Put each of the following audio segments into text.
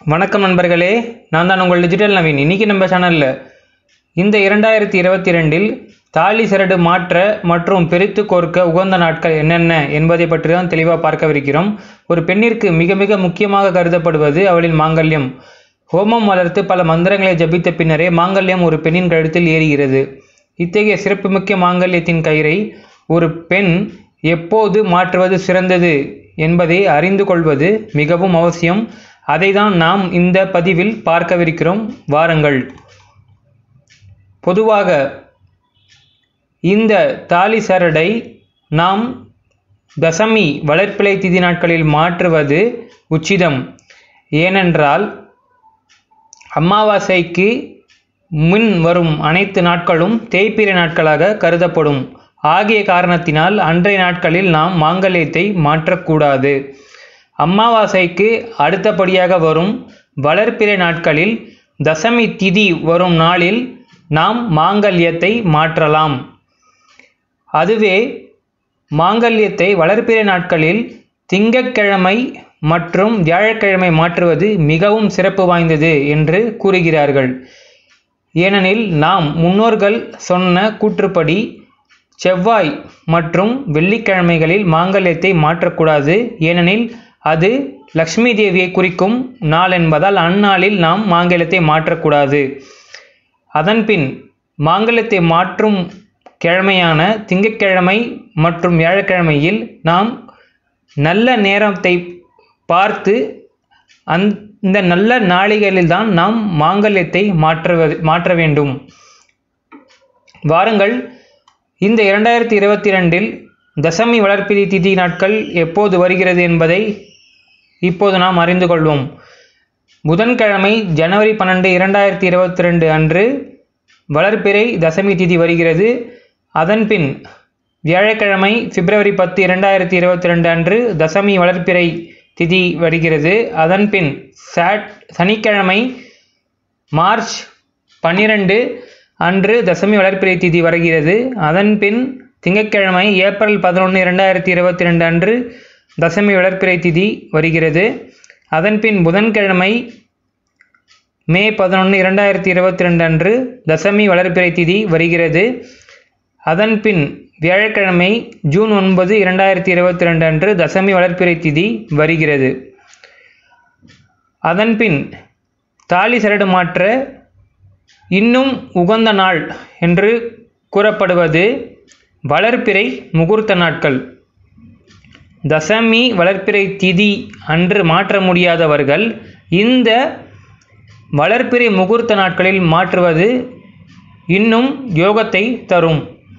வணக்கம் நண்பர்களே நான் தான் உங்கள் டிஜிட்டல் நவீன் இன்னைக்கு நம்ம சேனலில் இந்த இரண்டாயிரத்தி இருபத்தி ரெண்டில் தாலி சரடு மாற்ற மற்றும் பிரித்து கோர்க்க உகந்த நாட்கள் என்னென்ன என்பதை பற்றி தான் தெளிவாக பார்க்கவிருக்கிறோம் ஒரு பெண்ணிற்கு மிக மிக முக்கியமாக கருதப்படுவது அவளின் மாங்கல்யம் ஹோமம் வளர்த்து பல மந்திரங்களை ஜபித்த பின்னரே மாங்கல்யம் ஒரு பெண்ணின் கழுத்தில் ஏறுகிறது இத்தகைய சிறப்புமிக்க மாங்கல்யத்தின் கயிறை ஒரு பெண் எப்போது மாற்றுவது சிறந்தது என்பதை அறிந்து கொள்வது மிகவும் அவசியம் அதை தான் நாம் இந்த பதிவில் பார்க்கவிருக்கிறோம் வாருங்கள் பொதுவாக இந்த தாலி சரடை நாம் தசமி வளர்ப்பிலை திதி நாட்களில் மாற்றுவது உச்சிதம் ஏனென்றால் அமாவாசைக்கு முன் வரும் அனைத்து நாட்களும் தேய்பிறை நாட்களாக கருதப்படும் ஆகிய காரணத்தினால் அன்றைய நாட்களில் நாம் மாங்கல்யத்தை மாற்றக்கூடாது அமாவாசைக்கு அடுத்தபடியாக வரும் வளர்ப்பிறை நாட்களில் தசமி திதி வரும் நாளில் நாம் மாங்கல்யத்தை மாற்றலாம் அதுவே மாங்கல்யத்தை வளர்ப்பிறை நாட்களில் திங்கட்கிழமை மற்றும் வியாழக்கிழமை மாற்றுவது மிகவும் சிறப்பு வாய்ந்தது என்று கூறுகிறார்கள் ஏனெனில் நாம் முன்னோர்கள் சொன்ன கூற்றுப்படி செவ்வாய் மற்றும் வெள்ளிக்கிழமைகளில் மாங்கல்யத்தை மாற்றக்கூடாது ஏனெனில் அது லக்ஷ்மி தேவியை குறிக்கும் நாள் என்பதால் அந்நாளில் நாம் மாங்கல்யத்தை மாற்றக்கூடாது அதன்பின் மாங்கல்யத்தை மாற்றும் கிழமையான திங்கட்கிழமை மற்றும் வியாழக்கிழமையில் நாம் நல்ல நேரத்தை பார்த்து அந்த நல்ல நாளிகளில் தான் நாம் மாங்கல்யத்தை மாற்றுவது மாற்ற வேண்டும் வாருங்கள் இந்த இரண்டாயிரத்தி இருபத்தி ரெண்டில் தசமி வளர்ப்பிதி திதி நாட்கள் எப்போது வருகிறது என்பதை இப்போது நாம் அறிந்து கொள்வோம் புதன்கிழமை ஜனவரி பன்னெண்டு இரண்டாயிரத்தி இருபத்தி ரெண்டு அன்று வளர்ப்பிறை தசமி திதி வருகிறது அதன்பின் வியாழக்கிழமை பிப்ரவரி பத்து இரண்டாயிரத்தி இருபத்தி ரெண்டு அன்று தசமி வளர்ப்பிறை திதி வருகிறது அதன்பின் சாட் சனிக்கிழமை மார்ச் பன்னிரண்டு அன்று தசமி வளர்ப்பிறை திதி வருகிறது அதன்பின் திங்கட்கிழமை ஏப்ரல் பதினொன்று இரண்டாயிரத்தி இருபத்தி ரெண்டு அன்று தசமி வளர்ப்பிறை திதி வருகிறது அதன்பின் புதன்கிழமை மே பதினொன்று இரண்டாயிரத்தி இருபத்தி ரெண்டு அன்று தசமி வளர்ப்பிறை திதி வருகிறது அதன்பின் வியாழக்கிழமை ஜூன் ஒன்பது இரண்டாயிரத்தி இருபத்தி ரெண்டு அன்று தசமி வளர்ப்பிறை திதி வருகிறது அதன்பின் தாலி சரடு மாற்ற இன்னும் உகந்த நாள் என்று கூறப்படுவது வளர்ப்பிறை முகூர்த்த நாட்கள் தசமி வளர்ப்பிறை திதி அன்று மாற்ற முடியாதவர்கள் இந்த வளர்ப்பிறை முகூர்த்த நாட்களில் மாற்றுவது இன்னும் யோகத்தை தரும்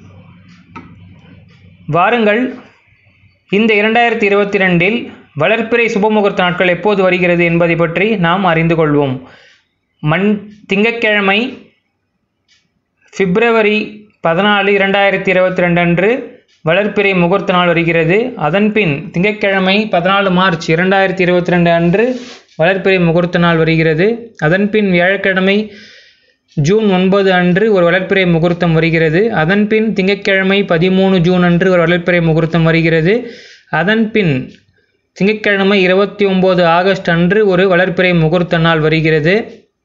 வாருங்கள் இந்த இரண்டாயிரத்தி இருபத்தி ரெண்டில் வளர்ப்பிறை சுபமுகூர்த்த நாட்கள் எப்போது வருகிறது என்பதை பற்றி நாம் அறிந்து கொள்வோம் மண் திங்கட்கிழமை பிப்ரவரி பதினாலு இரண்டாயிரத்தி இருபத்தி ரெண்டு அன்று வளர்ப்பிறை முகூர்த்த நாள் வருகிறது அதன்பின் திங்கட்கிழமை பதினாலு மார்ச் இரண்டாயிரத்தி இருபத்தி ரெண்டு அன்று வளர்ப்பிறை முகூர்த்த நாள் வருகிறது அதன்பின் வியாழக்கிழமை ஜூன் ஒன்பது அன்று ஒரு வளர்ப்பிறை முகூர்த்தம் வருகிறது அதன்பின் திங்கட்கிழமை பதிமூணு ஜூன் அன்று ஒரு வளர்ப்பிறை முகூர்த்தம் வருகிறது அதன்பின் திங்கட்கிழமை இருபத்தி ஒம்பது ஆகஸ்ட் அன்று ஒரு வளர்ப்பிறை முகூர்த்த நாள் வருகிறது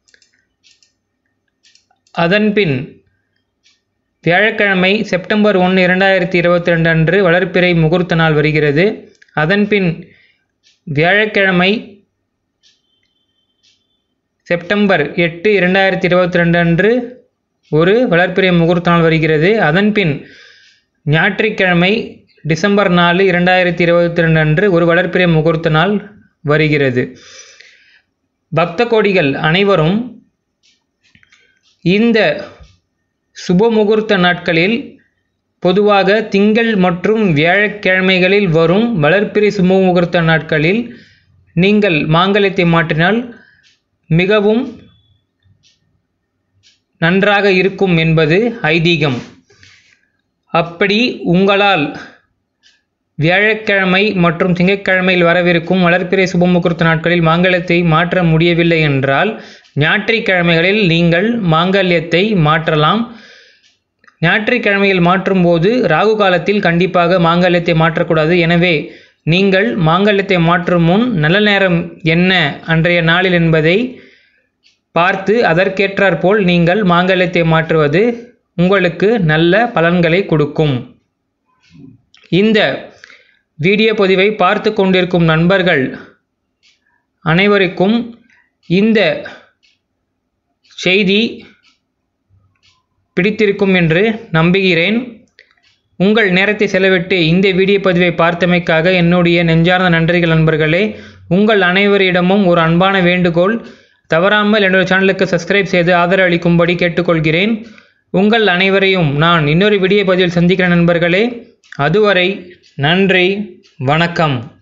அதன்பின் வியாழக்கிழமை செப்டம்பர் ஒன்று இரண்டாயிரத்தி இருபத்தி ரெண்டு அன்று வளர்ப்பிறை முகூர்த்த நாள் வருகிறது அதன்பின் வியாழக்கிழமை செப்டம்பர் எட்டு இரண்டாயிரத்தி இருபத்தி ரெண்டு அன்று ஒரு வளர்ப்பிறை முகூர்த்த நாள் வருகிறது அதன்பின் ஞாயிற்றுக்கிழமை டிசம்பர் நாலு இரண்டாயிரத்தி இருபத்தி ரெண்டு அன்று ஒரு வளர்ப்பிறை முகூர்த்த நாள் வருகிறது பக்த கோடிகள் அனைவரும் இந்த சுப முகூர்த்த நாட்களில் பொதுவாக திங்கள் மற்றும் வியாழக்கிழமைகளில் வரும் வளர்ப்பிறை சுப முகூர்த்த நாட்களில் நீங்கள் மாங்கல்யத்தை மாற்றினால் மிகவும் நன்றாக இருக்கும் என்பது ஐதீகம் அப்படி உங்களால் வியாழக்கிழமை மற்றும் திங்கட்கிழமையில் வரவிருக்கும் வளர்ப்பிறை சுபமுகூர்த்த நாட்களில் மாங்கல்யத்தை மாற்ற முடியவில்லை என்றால் ஞாயிற்றுக்கிழமைகளில் நீங்கள் மாங்கல்யத்தை மாற்றலாம் ஞாயிற்றுக்கிழமையில் மாற்றும் போது ராகு காலத்தில் கண்டிப்பாக மாங்கல்யத்தை மாற்றக்கூடாது எனவே நீங்கள் மாங்கல்யத்தை மாற்றும் முன் நல்ல நேரம் என்ன அன்றைய நாளில் என்பதை பார்த்து அதற்கேற்றாற்போல் நீங்கள் மாங்கல்யத்தை மாற்றுவது உங்களுக்கு நல்ல பலன்களை கொடுக்கும் இந்த வீடியோ பதிவை பார்த்து கொண்டிருக்கும் நண்பர்கள் அனைவருக்கும் இந்த செய்தி பிடித்திருக்கும் என்று நம்புகிறேன் உங்கள் நேரத்தை செலவிட்டு இந்த வீடியோ பதிவை பார்த்தமைக்காக என்னுடைய நெஞ்சார்ந்த நன்றிகள் நண்பர்களே உங்கள் அனைவரிடமும் ஒரு அன்பான வேண்டுகோள் தவறாமல் என்னுடைய சேனலுக்கு சப்ஸ்கிரைப் செய்து ஆதரவு அளிக்கும்படி கேட்டுக்கொள்கிறேன் உங்கள் அனைவரையும் நான் இன்னொரு வீடியோ பதிவில் சந்திக்கிறேன் நண்பர்களே அதுவரை நன்றி வணக்கம்